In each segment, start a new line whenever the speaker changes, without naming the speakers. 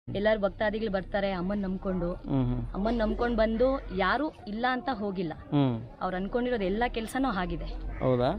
ಎಲ್ಲಾರು ಭಕ್ತಾದಿಗಳು ಬರ್ತಾರೆ ಅಮ್ಮನ್ ನಂಬ್ಕೊಂಡು
ಹ್ಮ್ ಹ್ಮ್
ಅಮ್ಮನ್ ನಂಬ್ಕೊಂಡು ಬಂದು ಯಾರು ಇಲ್ಲ ಅಂತ ಹೋಗಿಲ್ಲ
ಹ್ಮ್
ಅವ್ರು ಅನ್ಕೊಂಡಿರೋದು ಎಲ್ಲ ಕೆಲಸನೂ ಆಗಿದೆ
ಹೌದಾ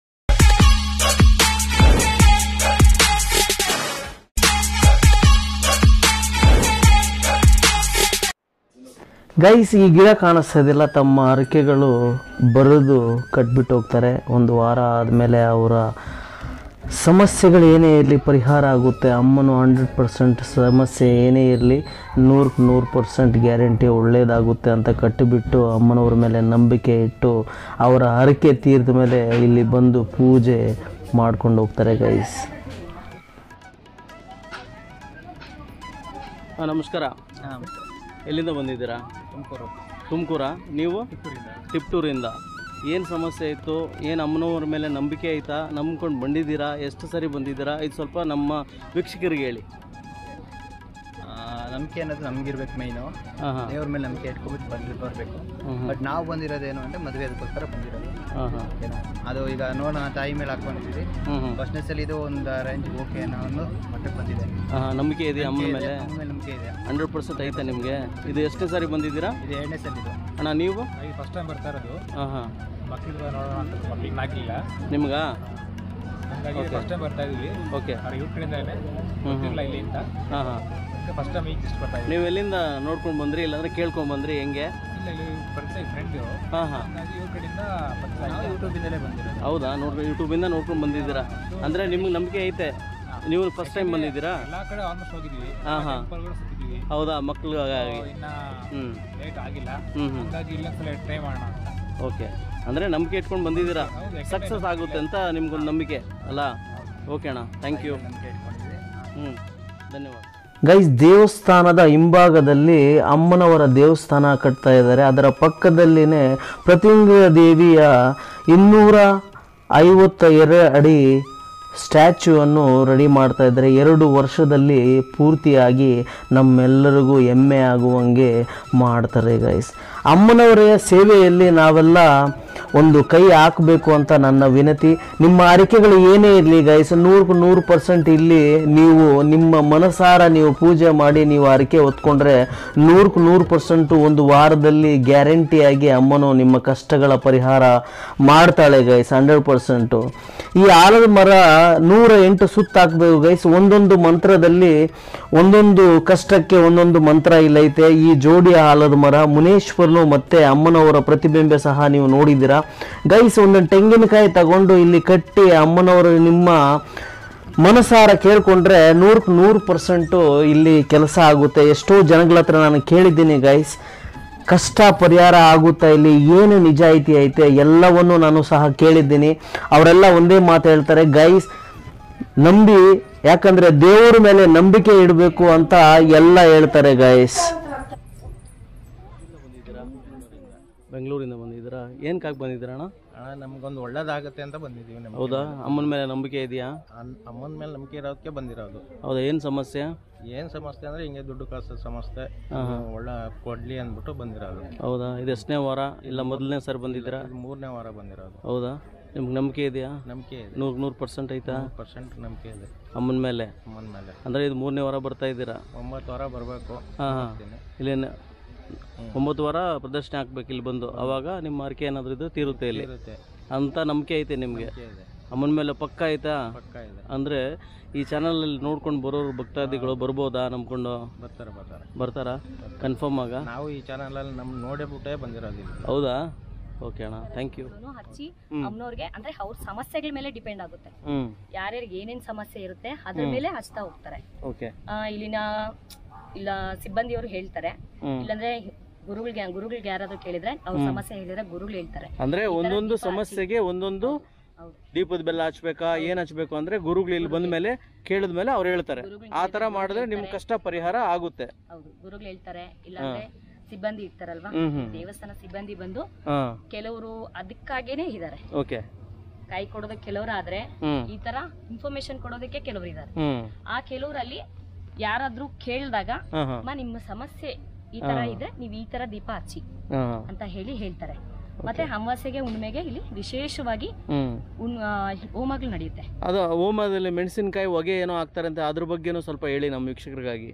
ಗೈಸ್ ಈ ಗಿಡ ಕಾಣಿಸ್ತದಿಲ್ಲ ತಮ್ಮ ಹರಕೆಗಳು ಬರೆದು ಕಟ್ಬಿಟ್ಟು ಹೋಗ್ತಾರೆ ಒಂದು ವಾರ ಆದಮೇಲೆ ಅವರ ಸಮಸ್ಯೆಗಳು ಏನೇ ಇರಲಿ ಪರಿಹಾರ ಆಗುತ್ತೆ ಅಮ್ಮನು ಹಂಡ್ರೆಡ್ ಪರ್ಸೆಂಟ್ ಸಮಸ್ಯೆ ಏನೇ ಇರಲಿ ನೂರಕ್ಕೆ ನೂರು ಪರ್ಸೆಂಟ್ ಗ್ಯಾರಂಟಿ ಒಳ್ಳೆಯದಾಗುತ್ತೆ ಅಂತ ಕಟ್ಟಿಬಿಟ್ಟು ಅಮ್ಮನವ್ರ ಮೇಲೆ ನಂಬಿಕೆ ಇಟ್ಟು ಅವರ ಹರಕೆ ತೀರಿದ ಮೇಲೆ ಇಲ್ಲಿ ಬಂದು ಪೂಜೆ ಮಾಡ್ಕೊಂಡು ಹೋಗ್ತಾರೆ ಗೈಸ್ ನಮಸ್ಕಾರ ಎಲ್ಲಿಂದ ಬಂದಿದ್ದೀರಾ
ತುಮಕೂರು
ತುಮಕೂರ ನೀವು ತಿಪ್ಟೂರಿಂದ ಏನು ಸಮಸ್ಯೆ ಇತ್ತು ಏನು ಅಮ್ಮನವ್ರ ಮೇಲೆ ನಂಬಿಕೆ ಆಯ್ತಾ ನಂಬ್ಕೊಂಡು ಬಂದಿದ್ದೀರಾ ಎಷ್ಟು ಸರಿ ಬಂದಿದ್ದೀರಾ ಇದು ಸ್ವಲ್ಪ ನಮ್ಮ ವೀಕ್ಷಕರಿಗೆ ಹೇಳಿ
ನಂಬಿಕೆ ಅನ್ನೋದು ನಮ್ಗಿರ್ಬೇಕು ಮೈನು
ಹಾಂ ಹಾಂ
ದೇವ್ರ ಮೇಲೆ ನಂಬಿಕೆ ಇಟ್ಕೊಬಿಟ್ಟು ಬಂದು ಬರಬೇಕು
ಹ್ಮ್ ಹ್ಮ್.
ಬಟ್ ನಾವು ಬಂದಿರೋದೇನು ಅಂದರೆ ಮದುವೆ ಅದಕ್ಕೋಸ್ಕರ ಬಂದಿರೋದು
ಹಾಂ ಹಾಂ
ಏನೋ ಅದು ಈಗ ನೋಡೋಣ ತಾಯಿ ಮೇಲೆ ಹಾಕೊಂಡಿದ್ದೀವಿ
ಹ್ಞೂ ಹ್ಞೂ
ಫಸ್ಟ್ನೇ ಸಲ ಇದು ಒಂದು ರೇಂಜ್ ಓಕೆ ಅನ್ನೋ ಒಂದು ಮಟ್ಟಕ್ಕೆ ಬಂದಿದೆ
ಹಾಂ ಹಾಂ ನಂಬಿಕೆ ಇದೆಯಾ ಅಮ್ಮನ ಮೇಲೆ
ಅಮ್ಮನ ಮೇಲೆ ನಂಬಿಕೆ ಇದೆ
ಹಂಡ್ರೆಡ್ ಪರ್ಸೆಂಟ್ ಐತೆ ನಿಮಗೆ ಇದು ಎಷ್ಟನೇ ಸಾರಿ ಬಂದಿದ್ದೀರಾ
ಇದು ಎರಡನೇ ಸಲ ಇದು
ಅಣ್ಣ ನೀವು
ಈಗ ಫಸ್ಟ್ ಟೈಮ್ ಬರ್ತಾ ಇರೋದು
ಹಾಂ ಹಾಂ
ಮಕ್ಳಿಗೆ ನೋಡೋಣ ಅಂತ ಮಕ್ಳಿಗೆ ಹಾಕಿಲ್ಲ
ನಿಮ್ಗಾ
ಹಂಗಾಗಿ ಫಸ್ಟ್ ಟೈಮ್ ಬರ್ತಾ ಇದೀವಿ
ಓಕೆ
ಅವ್ರ ಇವ್ರ ಕಡೆಯಿಂದಾನೆ
ಹ್ಞೂ ಹ್ಞೂ
ಗೊತ್ತಿಲ್ಲ ಇಲ್ಲಿ ಅಂತ
ಹಾಂ ಹಾಂ
ಫಸ್ಟ್ ಟೈಮ್ ಈಗ ಇಷ್ಟು ಬರ್ತಾ ಇದೀವಿ
ನೀವು ಎಲ್ಲಿಂದ ನೋಡ್ಕೊಂಡು ಬಂದ್ರಿ ಇಲ್ಲಾಂದ್ರೆ ಕೇಳ್ಕೊಂಡು ಬಂದ್ರಿ ಹೆಂಗೆ
ಇಲ್ಲ ಇಲ್ಲಿ ಪರಿಚಯ ಫ್ರೆಂಡ್
ಹಾಂ ಹಾಂ
ಹಂಗಾಗಿ ಇವ್ರ ಕಡೆಯಿಂದ ಪರಿಚಯ
ನಾವು
ಆಗಿದೆ.
ಯೂಟ್ಯೂಬಿಂದಲೇ ಬಂದಿರೋದು
ಹೌದಾ ನೋಡ್ರಿ ಯೂಟ್ಯೂಬಿಂದ ನೋಡ್ಕೊಂಡು ಬಂದಿದ್ದೀರಾ ಅಂದರೆ ನಿಮ್ಗೆ ನಂಬಿಕೆ ಐತೆ ನೀವು ಫಸ್ಟ್ ಟೈಮ್ ಬಂದಿದ್ದೀರಾ
ಎಲ್ಲಾ ಕಡೆ ಆಲ್ಮೋಸ್ಟ್ ಹೋಗಿದೀವಿ
ಹಾಂ ಹಾಂ
ಟೆಂಪಲ್ಗಳು ಸುತ್ತಿದೀವಿ
ಹೌದಾ ಮಕ್ಳಿಗಾಗಿ
ಇನ್ನ
ಹ್ಞೂ
ಲೇಟ್ ಆಗಿಲ್ಲ
ಹ್ಞೂ ಹ್ಞೂ
ಹಂಗಾಗಿ ಇಲ್ಲೊಂದ್ಸಲ ಟ್ರೈ ಮಾಡೋಣ ಅಂತ
ಓಕೆ ಅಂದರೆ ನಂಬಿಕೆ ಇಟ್ಕೊಂಡು ಬಂದಿದ್ದೀರಾ
ಹೌದು, ಯಾಕಂದ್ರೆ
ಸಕ್ಸಸ್ ಆಗುತ್ತೆ ಅಂತ ನಿಮ್ಗೊಂದು ನಂಬಿಕೆ ಅಲ್ಲ ಓಕೆ ಅಣ್ಣ ಥ್ಯಾಂಕ್ ಯು
ನಂಬಿಕೆ ಇಟ್ಕೊಂಡಿದ್ದೀವಿ
ಹ್ಞೂ ಧನ್ಯವಾದ ಗೈಸ್ ದೇವಸ್ಥಾನದ ಹಿಂಭಾಗದಲ್ಲಿ ಅಮ್ಮನವರ ದೇವಸ್ಥಾನ ಕಟ್ತಾ ಇದ್ದಾರೆ ಅದರ ಪಕ್ಕದಲ್ಲಿನೇ ಪ್ರತಿಂಗ ದೇವಿಯ ಇನ್ನೂರ ಐವತ್ತ ಎರಡು ಅಡಿ ಸ್ಟ್ಯಾಚ್ಯೂವನ್ನು ರೆಡಿ ಮಾಡ್ತಾ ಇದ್ದಾರೆ ಎರಡು ವರ್ಷದಲ್ಲಿ ಪೂರ್ತಿಯಾಗಿ ನಮ್ಮೆಲ್ಲರಿಗೂ ಹೆಮ್ಮೆ ಆಗುವಂಗೆ ಮಾಡ್ತಾರೆ ಗೈಸ್ ಅಮ್ಮನವರ ಸೇವೆಯಲ್ಲಿ ನಾವೆಲ್ಲ ಒಂದು ಕೈ ಹಾಕಬೇಕು ಅಂತ ನನ್ನ ವಿನತಿ ನಿಮ್ಮ ಅರಿಕೆಗಳು ಏನೇ ಇರಲಿ ಗೈಸ್ ನೂರಕ್ಕೆ ನೂರು ಪರ್ಸೆಂಟ್ ಇಲ್ಲಿ ನೀವು ನಿಮ್ಮ ಮನಸಾರ ನೀವು ಪೂಜೆ ಮಾಡಿ ನೀವು ಅರಿಕೆ ಹೊತ್ಕೊಂಡ್ರೆ ನೂರಕ್ಕೆ ನೂರು ಪರ್ಸೆಂಟು ಒಂದು ವಾರದಲ್ಲಿ ಗ್ಯಾರಂಟಿಯಾಗಿ ಅಮ್ಮನು ನಿಮ್ಮ ಕಷ್ಟಗಳ ಪರಿಹಾರ ಮಾಡ್ತಾಳೆ ಗೈಸ್ ಹಂಡ್ರೆಡ್ ಪರ್ಸೆಂಟು ಈ ಆಲದ ಮರ ನೂರ ಎಂಟು ಸುತ್ತ ಹಾಕ್ಬೇಕು ಗೈಸ್ ಒಂದೊಂದು ಮಂತ್ರದಲ್ಲಿ ಒಂದೊಂದು ಕಷ್ಟಕ್ಕೆ ಒಂದೊಂದು ಮಂತ್ರ ಇಲ್ಲೈತೆ ಈ ಜೋಡಿ ಆಲದ ಮರ ಮುನೇಶ್ವರನು ಮತ್ತೆ ಅಮ್ಮನವರ ಪ್ರತಿಬಿಂಬ ಸಹ ನೀವು ನೋಡಿದ್ದೀರಾ ಗೈಸ್ ಒಂದೊಂದು ತೆಂಗಿನಕಾಯಿ ತಗೊಂಡು ಇಲ್ಲಿ ಕಟ್ಟಿ ಅಮ್ಮನವರು ನಿಮ್ಮ ಮನಸಾರ ಕೇಳ್ಕೊಂಡ್ರೆ ನೂರಕ್ಕೆ ನೂರು ಪರ್ಸೆಂಟು ಇಲ್ಲಿ ಕೆಲಸ ಆಗುತ್ತೆ ಎಷ್ಟೋ ಜನಗಳ ಹತ್ರ ನಾನು ಕೇಳಿದ್ದೀನಿ ಗೈಸ್ ಕಷ್ಟ ಪರಿಹಾರ ಆಗುತ್ತಾ ಇಲ್ಲಿ ಏನು ನಿಜಾಯಿತಿ ಐತೆ ಎಲ್ಲವನ್ನು ನಾನು ಸಹ ಕೇಳಿದ್ದೀನಿ ಅವರೆಲ್ಲ ಒಂದೇ ಮಾತು ಹೇಳ್ತಾರೆ ಗೈಸ್ ನಂಬಿ ಯಾಕಂದ್ರೆ ದೇವರ ಮೇಲೆ ನಂಬಿಕೆ ಇಡಬೇಕು ಅಂತ ಎಲ್ಲ ಹೇಳ್ತಾರೆ ಗೈಸ್ ಬೆಂಗಳೂರಿಂದ ಬಂದಿದ್ದೀರಾ ಏನಕ್ಕಾಗಿ ಬಂದಿದ್ದೀರಾ ಅಣ್ಣ
ಅಣ್ಣ ನಮ್ಗೊಂದು ಒಳ್ಳೇದಾಗುತ್ತೆ ಅಂತ ಬಂದಿದ್ದೀವಿ ನಮ್ಗೆ
ಹೌದಾ ಅಮ್ಮನ ಮೇಲೆ ನಂಬಿಕೆ ಇದೆಯಾ
ಅಮ್ಮನ ಮೇಲೆ ನಂಬಿಕೆ ಇರೋದಕ್ಕೆ ಬಂದಿರೋದು
ಹೌದಾ ಏನು ಸಮಸ್ಯೆ
ಏನು ಸಮಸ್ಯೆ ಅಂದರೆ ಹಿಂಗೆ ದುಡ್ಡು ಕಾಸು ಸಮಸ್ಯೆ
ಹಾಂ ಹಾಂ
ಒಳ್ಳೆ ಕೊಡ್ಲಿ ಅಂದ್ಬಿಟ್ಟು ಬಂದಿರೋದು
ಹೌದಾ ಇದು ಎಷ್ಟನೇ ವಾರ ಇಲ್ಲ ಮೊದಲನೇ ಸರಿ ಬಂದಿದ್ದೀರಾ
ಇದು ಮೂರನೇ ವಾರ ಬಂದಿರೋದು
ಹೌದಾ ನಿಮ್ಗೆ ನಂಬಿಕೆ ಇದೆಯಾ
ನಂಬಿಕೆ ಇದೆ
ನೂರು ನೂರು ಪರ್ಸೆಂಟ್ ಐತಾ
ಪರ್ಸೆಂಟ್ ನಂಬಿಕೆ ಇದೆ
ಅಮ್ಮನ ಮೇಲೆ
ಅಮ್ಮನ ಮೇಲೆ
ಅಂದರೆ ಇದು ಮೂರನೇ ವಾರ ಬರ್ತಾ ಇದ್ದೀರಾ
ಒಂಬತ್ತು ವಾರ ಬರಬೇಕು
ಹಾಂ ಹಾಂ ಇಲ್ಲೇನು ಒಂಬತ್ತು ವಾರ ಪ್ರದರ್ಶನ ಹಾಕ್ಬೇಕು ಇಲ್ಲಿ ಬಂದು ಅವಾಗ ನಿಮ್ಮ ಅರಿಕೆ ಏನಾದರೂ ಇದ್ರೆ ತೀರುತ್ತೆ ಇಲ್ಲಿ
ಇರುತ್ತೆ
ಅಂತ ನಂಬಿಕೆ ಐತೆ ನಿಮಗೆ
ನಂಬಿಕೆ ಇದೆ
ಅಮ್ಮನ ಮೇಲೆ ಪಕ್ಕ ಆಯ್ತಾ
ಪಕ್ಕ ಇದೆ
ಅಂದರೆ ಈ ಚಾನಲಲ್ಲಿ ನೋಡ್ಕೊಂಡು ಬರೋರು ಭಕ್ತಾದಿಗಳು ಬರ್ಬೋದಾ ನಂಬ್ಕೊಂಡು
ಬರ್ತಾರೆ ಬರ್ತಾರೆ
ಬರ್ತಾರಾ ಕನ್ಫರ್ಮ್ ಆಗ
ನಾವು ಈ ಚಾನಲಲ್ಲಿ ನಮ್ಮ ನೋಡೇ ಬಿಟ್ಟೇ ಬಂದಿರೋದು ಇಲ್ಲಿ
ಹೌದಾ ಓಕೆ ಅಣ್ಣ ಥ್ಯಾಂಕ್ ಯು
ಹಚ್ಚಿ ಅಮ್ಮನವ್ರಿಗೆ ಅಂದ್ರೆ ಅವ್ರ ಸಮಸ್ಯೆಗಳ ಮೇಲೆ ಡಿಪೆಂಡ್ ಆಗುತ್ತೆ
ಹ್ಞೂ
ಯಾರ್ಯಾರಿಗೆ ಏನೇನ್ ಸಮಸ್ಯೆ ಇರುತ್ತೆ ಅದ್ರ ಮೇಲೆ ಹಚ್ತಾ ಹೋಗ್ತಾರೆ
ಓಕೆ
ಆ, ಇಲ್ಲಿನ ಇಲ್ಲ ಸಿಬ್ಬಂದಿಯವರು ಹೇಳ್ತಾರೆ
ಹ್ಞೂ
ಇಲ್ಲಾಂದ್ರೆ ಗುರುಗಳಿಗೆ ಗುರುಗಳಿಗೆ ಯಾರಾದ್ರೂ ಕೇಳಿದ್ರೆ ಅವ್ರ ಸಮಸ್ಯೆ ಹೇಳಿದ್ರೆ ಗುರುಗಳು ಹೇಳ್ತಾರೆ
ಅಂದರೆ ಒಂದೊಂದು ಸಮಸ್ಯೆಗೆ ಒಂದೊಂದು
ಹೌದು
ದೀಪದ ಬೆಲ್ಲ ಹಚ್ಬೇಕಾ ಏನು ಹಚ್ಬೇಕು ಅಂದರೆ ಗುರುಗಳು ಇಲ್ಲಿ ಬಂದ ಮೇಲೆ ಕೇಳಿದ ಮೇಲೆ ಅವ್ರು ಹೇಳ್ತಾರೆ ಆ ಥರ ಮಾಡಿದ್ರೆ ನಿಮ್ಮ ಕಷ್ಟ ಪರಿಹಾರ ಆಗುತ್ತೆ
ಹೌದು ಗುರುಗಳು ಹೇಳ್ತಾರೆ ಇಲ್ಲಾಂದ್ರೆ ಸಿಬ್ಬಂದಿ ಇರ್ತಾರಲ್ವಾ
ಹ್ಞೂ ಹ್ಞೂ
ದೇವಸ್ಥಾನ ಸಿಬ್ಬಂದಿ ಬಂದು
ಹಾಂ
ಕೆಲವರು ಅದಕ್ಕಾಗೇನೆ ಇದ್ದಾರೆ
ಓಕೆ
ಕೈ ಕೊಡೋದಕ್ಕೆ ಕೆಲವರು ಆದ್ರೆ
ಹ್ಞೂ
ಈ ತರ ಇನ್ಫಾರ್ಮೇಶನ್ ಕೊಡೋದಕ್ಕೆ ಕೆಲವರು ಇದ್ದಾರೆ
ಹ್ಞೂ
ಆ ಕೆಲವರಲ್ಲಿ ಯಾರಾದ್ರೂ ಕೇಳಿದಾಗ
ಹಾಂ ಹಾಂ
ಅಮ್ಮ ನಿಮ್ಮ ಸಮಸ್ಯೆ ಈ ತರ ಇದ್ರೆ ನೀವು ಈ ತರ ದೀಪ ಹಚ್ಚಿ
ಹಾಂ
ಅಂತ ಹೇಳಿ ಹೇಳ್ತಾರೆ ಮತ್ತೆ ಅಮಾವಾಸ್ಯೆಗೆ ಹುಣ್ಣಿಮೆಗೆ ಇಲ್ಲಿ ವಿಶೇಷವಾಗಿ
ಹ್ಞೂ
ಉಣ್ ಆ, ಹೋಮಗಳು ನಡೆಯುತ್ತೆ
ಅದು ಹೋಮದಲ್ಲಿ ಮೆಣಸಿನಕಾಯಿ ಹೊಗೆ ಏನೋ ಹಾಕ್ತಾರಂತೆ ಅದ್ರ ಬಗ್ಗೆನೂ ಸ್ವಲ್ಪ ಹೇಳಿ ನಮ್ಮ ವೀಕ್ಷಕರಿಗಾಗಿ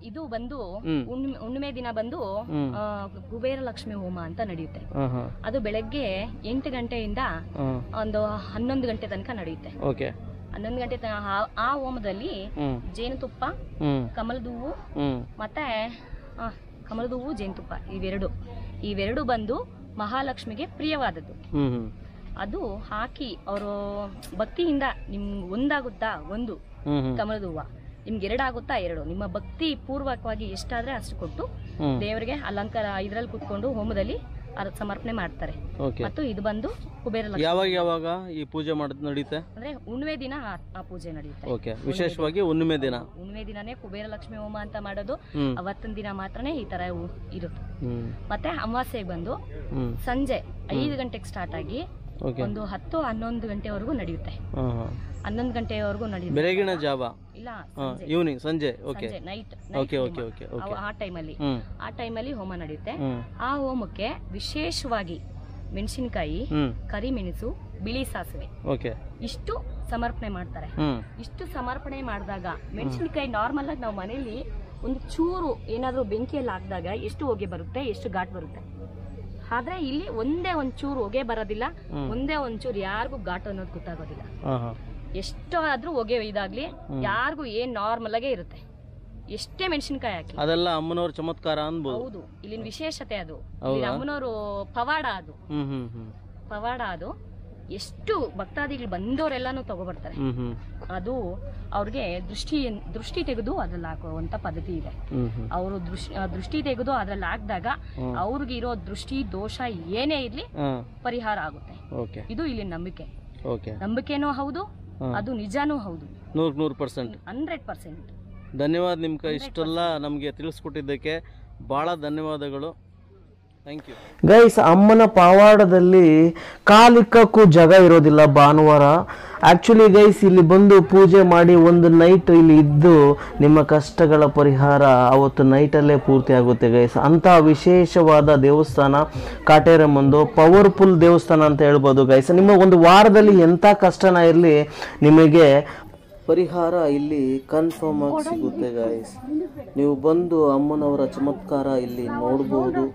ಇದು ಬಂದು
ಹ್ಮ್.
ಹುಣ್ಣಿಮೆ ಹುಣ್ಣಿಮೆ ದಿನ ಬಂದು
ಹ್ಮ್.
ಆ, ಕುಬೇರ ಲಕ್ಷ್ಮಿ ಹೋಮ ಅಂತ ನಡೆಯುತ್ತೆ
ಹಾಂ ಹಾಂ
ಅದು ಬೆಳಗ್ಗೆ ಎಂಟು ಗಂಟೆಯಿಂದ
ಹಾಂ
ಒಂದು ಹನ್ನೊಂದು ಗಂಟೆ ತನಕ ನಡೆಯುತ್ತೆ
ಓಕೆ
ಹನ್ನೊಂದು ಗಂಟೆ ತನಕ ಆ- ಆ ಹೋಮದಲ್ಲಿ
ಹ್ಞೂ
ಜೇನುತುಪ್ಪ
ಹ್ಞೂ
ಕಮಲದ ಹೂವು
ಹ್ಞೂ
ಮತ್ತೆ ಆ, ಕಮಲದ ಹೂವು ಜೇನುತುಪ್ಪ ಇವೆರಡು ಇವೆರಡು ಬಂದು ಮಹಾಲಕ್ಷ್ಮಿಗೆ ಪ್ರಿಯವಾದದ್ದು
ಹ್ಞೂ ಹ್ಞೂ
ಅದು ಹಾಕಿ ಅವರು ಭಕ್ತಿಯಿಂದ ನಿಮ್ ಒಂದಾಗುತ್ತಾ ಒಂದು
ಹ್ಞೂ ಹ್ಞೂ
ಕಮಲದ ಹೂವ ನಿಮ್ಗೆ ಎರಡಾಗುತ್ತಾ ಎರಡು ನಿಮ್ಮ ಭಕ್ತಿ ಪೂರ್ವಕವಾಗಿ ಎಷ್ಟಾದ್ರೆ ಅಷ್ಟು ಕೊಟ್ಟು
ಹ್ಞೂ
ದೇವರಿಗೆ ಅಲಂಕಾರ ಇದ್ರಲ್ಲಿ ಕೂತ್ಕೊಂಡು ಹೋಮದಲ್ಲಿ ಅದ್ ಸಮರ್ಪಣೆ ಮಾಡ್ತಾರೆ
ಓಕೆ
ಮತ್ತು ಇದು ಬಂದು ಕುಬೇರ ಲಕ್ಷ್ಮಿ
ಯಾವಾಗ ಯಾವಾಗ ಈ ಪೂಜೆ ಮಾಡೋದು ನಡೀತೆ
ಅಂದ್ರೆ ಹುಣ್ಣಿಮೆ ದಿನ ಆ- ಆ ಪೂಜೆ ನಡೆಯುತ್ತೆ
ಓಕೆ ವಿಶೇಷವಾಗಿ ಹುಣ್ಣಿಮೆ ದಿನ
ಹುಣ್ಣಿಮೆ ದಿನನೇ ಕುಬೇರ ಲಕ್ಷ್ಮಿ ಹೋಮ ಅಂತ ಮಾಡೋದು
ಹ್ಞೂ
ಅವತ್ತಿನ ದಿನ ಮಾತ್ರನೇ ಈ ತರ ಹೂ- ಇರುತ್ತೆ
ಹ್ಞೂ
ಮತ್ತೆ ಅಮಾವಾಸ್ಯೆಗೆ ಬಂದು
ಹ್ಞೂ
ಸಂಜೆ ಐದು ಗಂಟೆಗೆ ಸ್ಟಾರ್ಟ್ ಆಗಿ
ಓಕೆ
ಒಂದು ಹತ್ತು ಹನ್ನೊಂದು ಗಂಟೆವರೆಗೂ ನಡೆಯುತ್ತೆ
ಹಾಂ ಹಾಂ
ಹನ್ನೊಂದು ಗಂಟೆವರೆಗೂ ನಡೆಯುತ್ತೆ
ಬೆಳಗಿನ ಜಾವ
ಇಲ್ಲ
ಹಾಂ
ಸಂಜೆ
ಈವ್ನಿಂಗ್ ಸಂಜೆ ಓಕೆ
ಸಂಜೆ night
okay okay okay okay
ಆ ಟೈಮಲ್ಲಿ
ಹ್ಞೂ
ಆ ಟೈಮಲ್ಲಿ ಹೋಮ ನಡೆಯುತ್ತೆ
ಹ್ಞೂ
ಆ ಹೋಮಕ್ಕೆ ವಿಶೇಷವಾಗಿ ಮೆಣಸಿನಕಾಯಿ
ಹ್ಞೂ
ಕರಿಮೆಣಸು ಬಿಳಿ ಸಾಸಿವೆ
ಓಕೆ
ಇಷ್ಟು ಸಮರ್ಪಣೆ ಮಾಡ್ತಾರೆ
ಹ್ಞೂ
ಇಷ್ಟು ಸಮರ್ಪಣೆ ಮಾಡಿದಾಗ ಮೆಣಸಿನಕಾಯಿ ನಾರ್ಮಲ್ ಆಗಿ ನಾವು ಮನೆಯಲ್ಲಿ ಒಂದು ಚೂರು ಏನಾದರೂ ಬೆಂಕಿಯಲ್ಲಿ ಹಾಕಿದಾಗ ಎಷ್ಟು ಹೊಗೆ ಬರುತ್ತೆ ಎಷ್ಟು ಘಾಟ್ ಬರುತ್ತೆ ಆದ್ರೆ ಇಲ್ಲಿ ಒಂದೇ ಒಂದ್ ಚೂರು ಹೊಗೆ ಬರೋದಿಲ್ಲ
ಹ್ಮ್.
ಒಂದೇ ಒಂಚೂರು ಯಾರಿಗೂ ಘಾಟ್ ಅನ್ನೋದು ಗೊತ್ತಾಗೋದಿಲ್ಲ
ಹಾಂ ಹಾಂ
ಎಷ್ಟೋ ಆದ್ರೂ ಹೊಗೆ ಇದಾಗ್ಲಿ ಯಾರಿಗೂ ಏನ್ ನಾರ್ಮಲ್ ಆಗೇ ಇರುತ್ತೆ ಎಷ್ಟೇ ಮೆಣಸಿನಕಾಯಿ ಹಾಕಿ
ಅದೆಲ್ಲ ಅಮ್ಮನವ್ರ ಚಮತ್ಕಾರ ಅನ್ಬೋದು
ಹೌದು ಇಲ್ಲಿನ ವಿಶೇಷತೆ ಅದು
ಹೌದಾ?
ಇಲ್ಲಿನ ಅಮ್ಮನವರು ಪವಾಡ ಅದು
ಹ್ಞೂ ಹ್ಞೂ ಹ್ಞೂ
ಪವಾಡ ಅದು ಎಷ್ಟು ಭಕ್ತಾದಿಗಳು ಬಂದವರೆಲ್ಲಾನು ತಗೊಬರ್ತಾರೆ
ಹ್ಞೂ ಹ್ಞೂ
ಅದು ಅವ್ರಿಗೆ ದೃಷ್ಟಿ ದೃಷ್ಟಿ ತೆಗೆದು ಅದ್ರಲ್ಲಿ ಹಾಕುವಂತ ಪದ್ಧತಿ ಇದೆ
ಹ್ಞೂ ಹ್ಞೂ
ಅವರು ದೃಷ್ಟಿ ಆ, ದೃಷ್ಟಿ ತೆಗೆದು ಅದ್ರಲ್ಲಿ ಹಾಕಿದಾಗ
ಹ್ಮ್.
ಅವ್ರಿಗಿರೋ ದೃಷ್ಟಿ ದೋಷ ಏನೇ ಇರ್ಲಿ
ಹಾಂ
ಪರಿಹಾರ ಆಗುತ್ತೆ
ಓಕೆ
ಇದು ಇಲ್ಲಿನ ನಂಬಿಕೆ
ಓಕೆ
ನಂಬಿಕೆನೂ ಹೌದು
ಹಾಂ
ಅದು ನಿಜಾನೂ ಹೌದು
ನೂರಕ್ಕೆ ನೂರು ಪರ್ಸೆಂಟ್
ಹಂಡ್ರೆಡ್ ಪರ್ಸೆಂಟ್
ಧನ್ಯವಾದ ನಿಮ್ಗೆ ಇಷ್ಟೆಲ್ಲ ನಮಗೆ ತಿಳಿಸ್ಕೊಟ್ಟಿದ್ದಕ್ಕೆ ಭಾಳ ಧನ್ಯವಾದಗಳು ಥ್ಯಾಂಕ್ ಯು ಗೈಸ್ ಅಮ್ಮನ ಪಾವಾಡದಲ್ಲಿ ಕಾಲಿಕ್ಕಕ್ಕೂ ಜಾಗ ಇರೋದಿಲ್ಲ ಭಾನುವಾರ ಆ್ಯಕ್ಚುಲಿ ಗೈಸ್ ಇಲ್ಲಿ ಬಂದು ಪೂಜೆ ಮಾಡಿ ಒಂದು ನೈಟ್ ಇಲ್ಲಿ ಇದ್ದು ನಿಮ್ಮ ಕಷ್ಟಗಳ ಪರಿಹಾರ ಅವತ್ತು ನೈಟಲ್ಲೇ ಪೂರ್ತಿ ಆಗುತ್ತೆ ಗೈಸ್ ಅಂಥ ವಿಶೇಷವಾದ ದೇವಸ್ಥಾನ ಕಾಟೇರಮ್ಮಂದು ಪವರ್ಫುಲ್ ದೇವಸ್ಥಾನ ಅಂತ ಹೇಳ್ಬೋದು ಗೈಸ್ ನಿಮ್ಮ ಒಂದು ವಾರದಲ್ಲಿ ಎಂಥ ಕಷ್ಟನ ಇರಲಿ ನಿಮಗೆ ಪರಿಹಾರ ಇಲ್ಲಿ ಕನ್ಫರ್ಮ್ ಆಗಿ ಸಿಗುತ್ತೆ ಗಾಯ್ಸ್ ನೀವು ಬಂದು ಅಮ್ಮನವರ ಚಮತ್ಕಾರ ಇಲ್ಲಿ ನೋಡಬಹುದು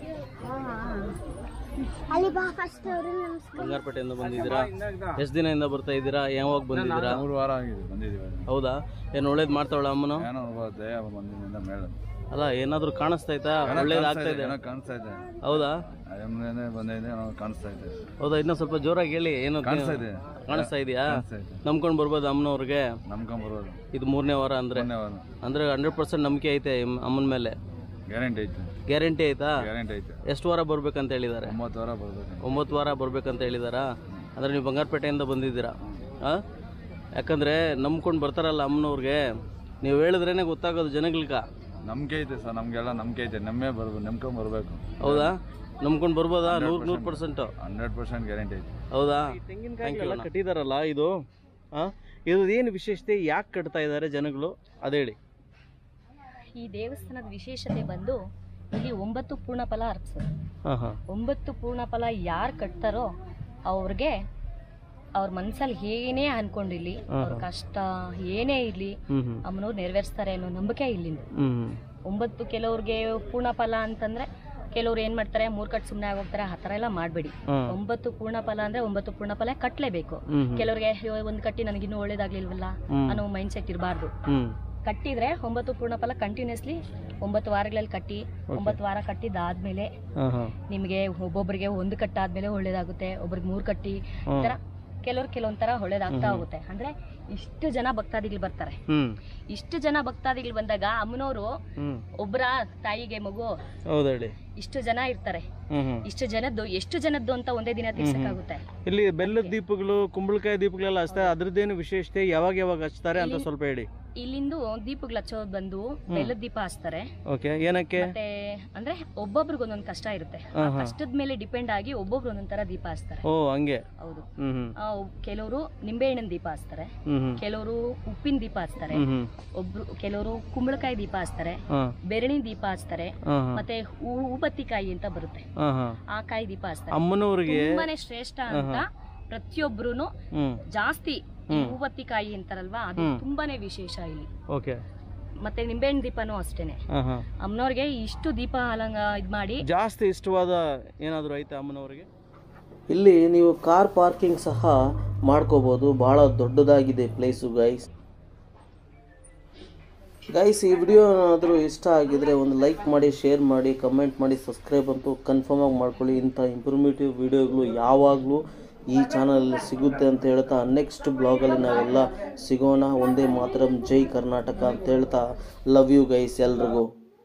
ಬಂಗಾರಪೇಟೆಯಿಂದ ಬಂದಿದ್ದೀರಾ ಎಷ್ಟು ದಿನದಿಂದ ಬರ್ತಾ ಇದ್ದೀರಾ ಯಾವಾಗ ಬಂದಿದ್ದೀರಾ
ಮೂರು ವಾರ ಆಗಿದೆ ಬಂದಿದ್ದೀವಿ
ಹೌದಾ ಏನು ಒಳ್ಳೇದು ಮಾಡ್ತಾವಳ ಅಮ್ಮನು
ಏನೋ ಒಬ್ಬ ದಯ ಬಂದಿದ್ದರಿಂದ ಮೇಳ
ಅಲ್ಲ ಏನಾದ್ರೂ ಕಾಣಿಸ್ತಾ ಇತ್ತಾ ಒಳ್ಳೇದು ಆಗ್ತಾ ಇದೆ
ಏನೋ ಕಾಣಿಸ್ತಾ ಇದೆ
ಹೌದಾ
ಎಮ್ಮೆನೆ ಬಂದಿದೆ ಏನೋ ಕಾಣಿಸ್ತಾ ಇದೆ
ಹೌದಾ ಇನ್ನೂ ಸ್ವಲ್ಪ ಜೋರಾಗಿ ಹೇಳಿ ಏನು
ಕಾಣಿಸ್ತಾ ಇದೆ
ಕಾಣಿಸ್ತಾ ಇದೆಯಾ
ಕಾಣಿಸ್ತಾ ಇದೆ
ನಂಬ್ಕೊಂಡು ಬರ್ಬೋದು ಅಮ್ಮನವ್ರಿಗೆ
ನಂಬ್ಕೊಂಡ್ ಬರೋದು
ಇದು ಮೂರನೇ ವಾರ ಅಂದ್ರೆ
ಧನ್ಯವಾದ
ಅಂದ್ರೆ ಹಂಡ್ರೆಡ್ ಪರ್ಸೆಂಟ್ ನಂಬಿಕೆ ಐತೆ ಅಮ್- ಅಮ್ಮನ ಮೇಲೆ
ಗ್ಯಾರಂಟಿ ಐತೆ
ಗ್ಯಾರಂಟಿ ಆಯ್ತಾ
ಗ್ಯಾರಂಟಿ ಐತೆ
ಎಷ್ಟು ವಾರ ಬರ್ಬೇಕಂತ ಹೇಳಿದ್ದಾರೆ
ಒಂಬತ್ತು ವಾರ ಬರ್ಬೇಕು
ಒಂಬತ್ತು ವಾರ ಬರ್ಬೇಕಂತ ಹೇಳಿದಾರಾ ಅಂದ್ರೆ ನೀವು ಬಂಗಾರಪೇಟೆಯಿಂದ ಬಂದಿದ್ದೀರಾ ಆ? ಯಾಕಂದ್ರೆ ನಂಬ್ಕೊಂಡು ಬರ್ತಾರಲ್ಲ ಅಮ್ಮನವ್ರಿಗೆ ನೀವು ಹೇಳಿದ್ರೇನೆ ಗೊತ್ತಾಗೋದು ಜನಗಳ್ಗ
ನಂಬಿಕೆ ಐತೆ ಸರ್ ನಮಗೆಲ್ಲ ನಂಬಿಕೆ ಐತೆ ನಮ್ಮೇ ಬರ್ಬೇಕು ನಂಬ್ಕೊಂಡ್ ಬರಬೇಕು
ಹೌದಾ ನಂಬ್ಕೊಂಡು ಬರ್ಬೋದಾ ನೂರ್ ನೂರು ಪರ್ಸೆಂಟ್
ಹಂಡ್ರೆಡ್ ಪರ್ಸೆಂಟ್ ಗ್ಯಾರಂಟಿ ಐತೆ
ಹೌದಾ ತೆಂಗಿನಕಾಯಿ ಕಟ್ಟಿದಾರಲ್ಲ ಇದು ಆ? ಇದು ಏನು ವಿಶೇಷತೆ ಯಾಕೆ ಕಟ್ತಾ ಇದ್ದಾರೆ ಜನಗಳು ಅದೇಳಿ
ಈ ದೇವಸ್ಥಾನದ ವಿಶೇಷತೆ ಬಂದು ಇಲ್ಲಿ ಒಂಬತ್ತು ಪೂರ್ಣ ಫಲ ಅರ್ಪಿಸೋದು
ಹಾಂ ಹಾಂ
ಒಂಬತ್ತು ಪೂರ್ಣ ಫಲ ಯಾರು ಕಟ್ತಾರೋ ಅವ್ರಿಗೆ ಅವ್ರ ಮನ್ಸಲ್ಲಿ ಏನೇ ಅನ್ಕೊಂಡಿರ್ಲಿ ಅವ್ರ ಕಷ್ಟ ಏನೇ ಇರ್ಲಿ
ಹ್ಞೂ ಹ್ಞೂ
ಅಮ್ಮನವ್ರು ನೆರವೇರಿಸ್ತಾರೆ ಅನ್ನೋ ನಂಬಿಕೆ ಇಲ್ಲಿಂದ
ಹ್ಞೂ ಹ್ಞೂ
ಒಂಬತ್ತು ಕೆಲವ್ರಿಗೆ ಪೂರ್ಣ ಫಲ ಅಂತಂದ್ರೆ ಕೆಲವ್ರು ಏನ್ ಮಾಡ್ತಾರೆ ಮೂರ್ ಕಟ್ ಸುಮ್ಮನೆ ಆಗೋಗ್ತಾರೆ ಆ ಥರ ಎಲ್ಲ ಮಾಡಬೇಡಿ
ಹಾಂ
ಒಂಬತ್ತು ಪೂರ್ಣ ಫಲ ಅಂದ್ರೆ ಒಂಬತ್ತು ಪೂರ್ಣ ಫಲ ಕಟ್ಟಲೇಬೇಕು
ಹ್ಞೂ ಹ್ಞೂ
ಕೆಲವ್ರಿಗೆ ಅಯ್ಯೋ, ಒಂದ್ ಕಟ್ಟಿ ನನಗಿನ್ನೂ ಒಳ್ಳೇದಾಗ್ಲಿಲ್ವಲ್ಲ
ಹ್ಮ್.
ಅನ್ನೋ ಮೈಂಡ್ ಸೆಟ್ ಇರಬಾರ್ದು
ಹ್ಞೂ
ಕಟ್ಟಿದ್ರೆ ಒಂಬತ್ತು ಪೂರ್ಣ ಫಲ ಕಂಟಿನ್ಯೂಸ್ಲಿ ಒಂಬತ್ತು ವಾರಗಳಲ್ಲಿ ಕಟ್ಟಿ ಒಂಬತ್ತು ವಾರ ಕಟ್ಟಿದ್ದಾದ್ಮೇಲೆ
ಹಾಂ ಹಾಂ
ನಿಮಗೆ ಒಬ್ಬೊಬ್ಬರಿಗೆ ಒಂದು ಕಟ್ಟಾದ್ಮೇಲೆ ಒಳ್ಳೇದಾಗುತ್ತೆ ಒಬ್ರಿಗೆ ಮೂರು ಕಟ್ಟಿ ಈ ಥರ ಕೆಲವ್ರು ಕೆಲವೊಂಥರ ಒಳ್ಳೇದಾಗ್ತಾ ಹೋಗುತ್ತೆ ಅಂದ್ರೆ ಇಷ್ಟು ಜನ ಭಕ್ತಾದಿಗಳು ಬರ್ತಾರೆ
ಹ್ಞೂ
ಇಷ್ಟು ಜನ ಭಕ್ತಾದಿಗಳು ಬಂದಾಗ ಅಮ್ಮನವರು
ಹ್ಞೂ
ಒಬ್ಬರ ತಾಯಿಗೆ ಮಗು
ಹೌದು ಹೇಳಿ
ಇಷ್ಟು ಜನ ಇರ್ತಾರೆ
ಹ್ಞೂ ಹ್ಞೂ
ಇಷ್ಟು ಜನದ್ದು ಎಷ್ಟು ಜನದ್ದು ಅಂತ ಒಂದೇ ದಿನ ತೀರ್ಸಕ್ಕಾಗುತ್ತೆ
ಇಲ್ಲಿ ಬೆಲ್ಲದ ದೀಪಗಳು ಕುಂಬಳಕಾಯಿ ದೀಪಗಳೆಲ್ಲ ಹಚ್ತಾರೆ ಅದ್ರದ್ದೇನು ವಿಶೇಷತೆ ಯಾವಾಗ ಯಾವಾಗ ಹಚ್ತಾರೆ ಅಂತ ಸ್ವಲ್ಪ ಹೇಳಿ
ಇಲ್ಲಿಂದು ದೀಪಗಳು ಹಚ್ಚೋದು ಬಂದು ಬೆಲ್ಲದ ದೀಪ ಹಚ್ತಾರೆ
ಓಕೆ ಏನಕ್ಕೆ
ಮತ್ತೆ ಅಂದ್ರೆ ಒಬ್ಬೊಬ್ರಿಗೆ ಒಂದೊಂದು ಕಷ್ಟ ಇರುತ್ತೆ ಆ ಕಷ್ಟದ ಮೇಲೆ ಡಿಪೆಂಡ್ ಆಗಿ ಒಬ್ಬೊಬ್ರು ಒಂದೊಂದ್ ತರ ದೀಪ ಹಚ್ತಾರೆ
ಓ ಹಂಗೆ
ಹೌದು
ಹ್ಮ್ ಹ್ಮ್
ಆ, ಒಬ್- ಕೆಲವರು ನಿಂಬೆಹಣ್ಣಿನ ದೀಪ ಹಚ್ತಾರೆ
ಹ್ಮ್ ಹ್ಮ್
ಕೆಲವರು ಉಪ್ಪಿನ ದೀಪ ಹಚ್ತಾರೆ
ಹ್ಮ್ ಹ್ಮ್
ಒಬ್ರು ಕೆಲವರು ಕುಂಬಳಕಾಯಿ ದೀಪ ಹಚ್ತಾರೆ
ಹಾ
ಬೆರಣಿನ ದೀಪ ಹಚ್ತಾರೆ
ಹಾ ಹಾ
ಮತ್ತೆ ಹೂ- ಹೂಬತ್ತಿ ಕಾಯಿ ಅಂತ ಬರುತ್ತೆ
ಹಾ ಹಾ
ಆ ಕಾಯಿ ದೀಪ ಹಚ್ತಾರೆ
ಅಮ್ಮನವ್ರಿಗೆ
ತುಂಬಾನೇ ಶ್ರೇಷ್ಠ ಅಂತ ಪ್ರತಿಯೊಬ್ರು
ಹ್ಮ್
ಜಾಸ್ತಿ ಈ ಹೂಬತ್ತಿ ಕಾಯಿ ಅಂತಾರಲ್ವಾ ಅದು ತುಂಬಾನೇ ವಿಶೇಷ ಇಲ್ಲಿ
ಓಕೆ
ಮತ್ತೆ ನಿಂಬೆಹಣ್ಣು ದೀಪನೂ ಅಷ್ಟೇನೆ
ಹಾಂ ಹಾಂ
ಅಮ್ಮನವ್ರಿಗೆ ಇಷ್ಟು ದೀಪ ಅಲಂಗ ಇದು ಮಾಡಿ
ಜಾಸ್ತಿ ಇಷ್ಟವಾದ ಏನಾದರೂ ಐತೆ ಅಮ್ಮನವರಿಗೆ ಇಲ್ಲಿ ನೀವು ಕಾರ್ ಪಾರ್ಕಿಂಗ್ ಸಹ ಮಾಡ್ಕೋಬೋದು ಭಾಳ ದೊಡ್ಡದಾಗಿದೆ ಪ್ಲೇಸು ಗೈಸ್ ಗೈಸ್ ಈ ವಿಡಿಯೋ ಏನಾದರೂ ಇಷ್ಟ ಆಗಿದ್ರೆ ಒಂದು ಲೈಕ್ ಮಾಡಿ ಶೇರ್ ಮಾಡಿ ಕಮೆಂಟ್ ಮಾಡಿ ಸಬ್ಸ್ಕ್ರೈಬ್ ಅಂತೂ ಕನ್ಫರ್ಮ್ ಆಗಿ ಮಾಡ್ಕೊಳ್ಳಿ ಇಂಥ ಇಂಪ್ರೂಮೇಟಿವ್ ವಿಡಿಯೋಗಳು ಯಾವಾಗಲೂ ಈ ಚಾನಲಲ್ಲಿ ಸಿಗುತ್ತೆ ಅಂತ ಹೇಳ್ತಾ ನೆಕ್ಸ್ಟ್ ಬ್ಲಾಗಲ್ಲಿ ನಾವೆಲ್ಲ ಸಿಗೋಣ ಒಂದೇ ಮಾತರಂ ಜೈ ಕರ್ನಾಟಕ ಅಂತ ಹೇಳ್ತಾ ಲವ್ ಯು ಗೈಸ್ ಎಲ್ರಿಗೂ